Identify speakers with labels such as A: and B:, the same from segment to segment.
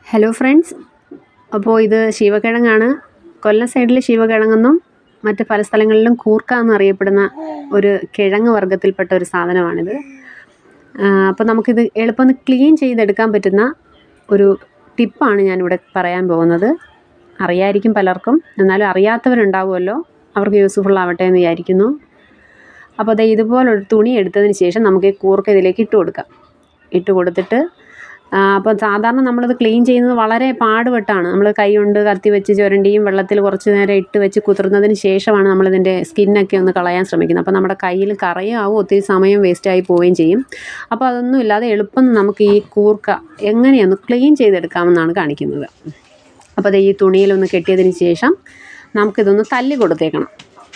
A: hello friends അപ്പോൾ ഇത് ശിവകിഴങ്ങാണ് കൊല്ലം സൈഡിൽ ശിവകിഴങ്ങെന്നും മറ്റ് പല സ്ഥലങ്ങളിലും കൂർക്ക എന്നറിയപ്പെടുന്ന ഒരു കിഴങ്ങ് വർഗ്ഗത്തിൽപ്പെട്ട ഒരു സാധനമാണിത് അപ്പോൾ നമുക്കിത് എളുപ്പം ക്ലീൻ ചെയ്തെടുക്കാൻ പറ്റുന്ന ഒരു ടിപ്പാണ് ഞാനിവിടെ പറയാൻ പോകുന്നത് അറിയായിരിക്കും പലർക്കും എന്നാലും അറിയാത്തവരുണ്ടാവുമല്ലോ അവർക്ക് യൂസ്ഫുൾ ആവട്ടെ എന്ന് വിചാരിക്കുന്നു അപ്പോൾ അത് ഇതുപോലൊരു തുണി എടുത്തതിന് ശേഷം നമുക്ക് ഈ കൂർക്ക ഇതിലേക്ക് ഇട്ട് കൊടുക്കാം ഇട്ട് കൊടുത്തിട്ട് അപ്പോൾ സാധാരണ നമ്മളത് ക്ലീൻ ചെയ്യുന്നത് വളരെ പാടുപെട്ടാണ് നമ്മൾ കൈ കൊണ്ട് കത്തി വെച്ച് ചുരണ്ടിയും വെള്ളത്തിൽ കുറച്ച് നേരം ഇട്ട് വെച്ച് കുതിർന്നതിന് ശേഷമാണ് നമ്മളിതിൻ്റെ സ്കിന്നൊക്കെ ഒന്ന് കളയാൻ ശ്രമിക്കുന്നത് അപ്പോൾ നമ്മുടെ കയ്യിൽ കറയും ആവും ഒത്തിരി സമയം വേസ്റ്റായി പോവുകയും ചെയ്യും അപ്പോൾ അതൊന്നും ഇല്ലാതെ എളുപ്പം നമുക്ക് ഈ കൂർക്ക എങ്ങനെയൊന്ന് ക്ലീൻ ചെയ്തെടുക്കാമെന്നാണ് കാണിക്കുന്നത് അപ്പോൾ അത് ഈ തുണിയിലൊന്ന് കെട്ടിയതിന് ശേഷം നമുക്കിതൊന്ന് തല്ലി കൊടുത്തേക്കണം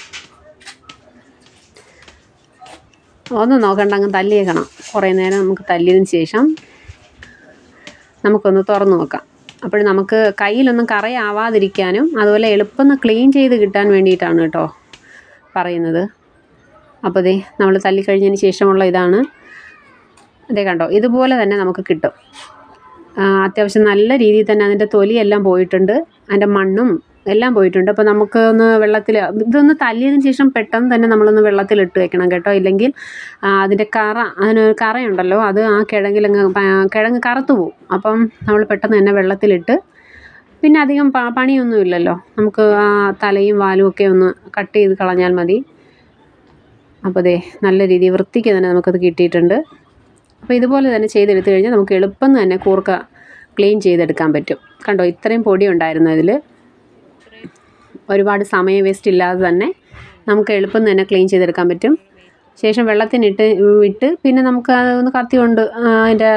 A: ഒന്ന് നോക്കണ്ട അങ്ങ് തല്ലിയേക്കണം കുറേ നേരം നമുക്ക് തല്ലിയതിന് ശേഷം നമുക്കൊന്ന് തുറന്നു നോക്കാം അപ്പോൾ നമുക്ക് കയ്യിലൊന്നും കറയാവാതിരിക്കാനും അതുപോലെ എളുപ്പം ക്ലീൻ ചെയ്ത് കിട്ടാൻ വേണ്ടിയിട്ടാണ് കേട്ടോ പറയുന്നത് അപ്പോൾ ദേ നമ്മൾ തല്ലിക്കഴിഞ്ഞതിന് ശേഷമുള്ള ഇതാണ് അതേ കണ്ടോ ഇതുപോലെ തന്നെ നമുക്ക് കിട്ടും അത്യാവശ്യം നല്ല രീതിയിൽ തന്നെ അതിൻ്റെ തൊലിയെല്ലാം പോയിട്ടുണ്ട് അതിൻ്റെ മണ്ണും എല്ലാം പോയിട്ടുണ്ട് അപ്പോൾ നമുക്ക് ഒന്ന് വെള്ളത്തിൽ ഇതൊന്ന് തല്ലിയതിന് ശേഷം പെട്ടെന്ന് തന്നെ നമ്മളൊന്ന് വെള്ളത്തിലിട്ട് വെക്കണം കേട്ടോ ഇല്ലെങ്കിൽ അതിൻ്റെ കറ അതിന് കറയുണ്ടല്ലോ അത് ആ കിഴങ്ങിലങ്ങ് കിഴങ്ങ് കറുത്തു പോവും അപ്പം നമ്മൾ പെട്ടെന്ന് തന്നെ വെള്ളത്തിലിട്ട് പിന്നെ അധികം പ പണിയൊന്നും ഇല്ലല്ലോ നമുക്ക് ആ തലയും വാലും ഒക്കെ ഒന്ന് കട്ട് ചെയ്ത് കളഞ്ഞാൽ മതി അപ്പോൾ അതെ നല്ല രീതിയിൽ വൃത്തിക്ക് തന്നെ നമുക്കത് കിട്ടിയിട്ടുണ്ട് അപ്പോൾ ഇതുപോലെ തന്നെ ചെയ്തെടുത്തു കഴിഞ്ഞാൽ നമുക്ക് എളുപ്പം തന്നെ കൂർക്ക ക്ലീൻ ചെയ്തെടുക്കാൻ പറ്റും കണ്ടോ ഇത്രയും പൊടി ഉണ്ടായിരുന്നു ഇതിൽ ഒരുപാട് സമയം വേസ്റ്റ് ഇല്ലാതെ തന്നെ നമുക്ക് എളുപ്പം തന്നെ ക്ലീൻ ചെയ്തെടുക്കാൻ പറ്റും ശേഷം വെള്ളത്തിനിട്ട് വിട്ട് പിന്നെ നമുക്ക് ഒന്ന് കത്തി കൊണ്ട് അതിൻ്റെ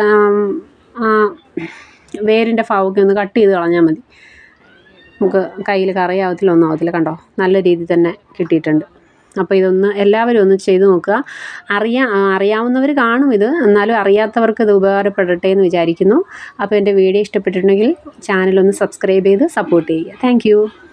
A: വേരിൻ്റെ ഭാവമൊക്കെ ഒന്ന് കട്ട് ചെയ്ത് കളഞ്ഞാൽ മതി നമുക്ക് കയ്യിൽ കറിയാവത്തില്ല ഒന്നും ആവത്തില്ല കണ്ടോ നല്ല രീതിയിൽ തന്നെ കിട്ടിയിട്ടുണ്ട് അപ്പോൾ ഇതൊന്ന് എല്ലാവരും ഒന്ന് ചെയ്ത് നോക്കുക അറിയാ അറിയാവുന്നവർ കാണും ഇത് എന്നാലും അറിയാത്തവർക്ക് ഇത് ഉപകാരപ്പെടട്ടെ എന്ന് വിചാരിക്കുന്നു അപ്പോൾ എൻ്റെ വീഡിയോ ഇഷ്ടപ്പെട്ടിട്ടുണ്ടെങ്കിൽ ചാനലൊന്ന് സബ്സ്ക്രൈബ് ചെയ്ത് സപ്പോർട്ട് ചെയ്യുക താങ്ക്